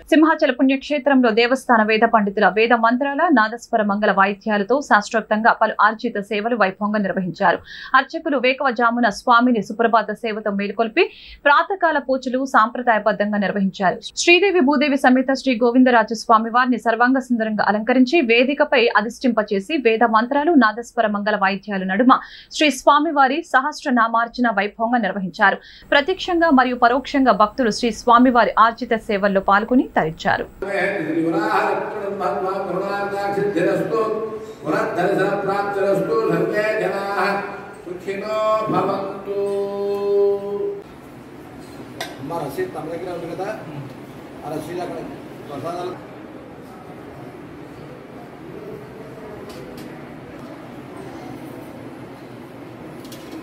సింహాచల పుణ్యక్షేత్రంలో దేవస్థాన వేద పండితుల వేద మంత్రాల నాదస్వర మంగళ వాయిద్యాలతో శాస్త్రోక్తంగా పలు ఆర్జిత సేవలు వైభవంగా నిర్వహించారు అర్చకులు వేకవజామున స్వామిని సుప్రభాత సేవతో మేల్కొల్పి ప్రాతకాల పూజలు సాంప్రదాయబద్ధంగా నిర్వహించారు శ్రీదేవి భూదేవి సమేత శ్రీ గోవిందరాజు స్వామి వారిని సర్వాంగ సుందరంగా అలంకరించి వేదికపై అధిష్టింపచేసి వేద మంత్రాలు నాదస్వర మంగళ వాయిద్యాల నడుమ శ్రీ స్వామివారి సహస్ర నామార్చన వైభవంగా నిర్వహించారు ప్రత్యక్షంగా మరియు పరోక్షంగా భక్తులు శ్రీ స్వామివారి ఆర్జిత సేవల్లో పాల్గొని తరించారు సిద్ధిరస్తు పునర్దర్శన ప్రాప్తిరస్తు సర్వే జనాః సుఖినో భవంతు అమ్మ రసీద్ తమ దగ్గర ఉంది కదా ఆ రసీద్ అక్కడ ప్రసాదాలు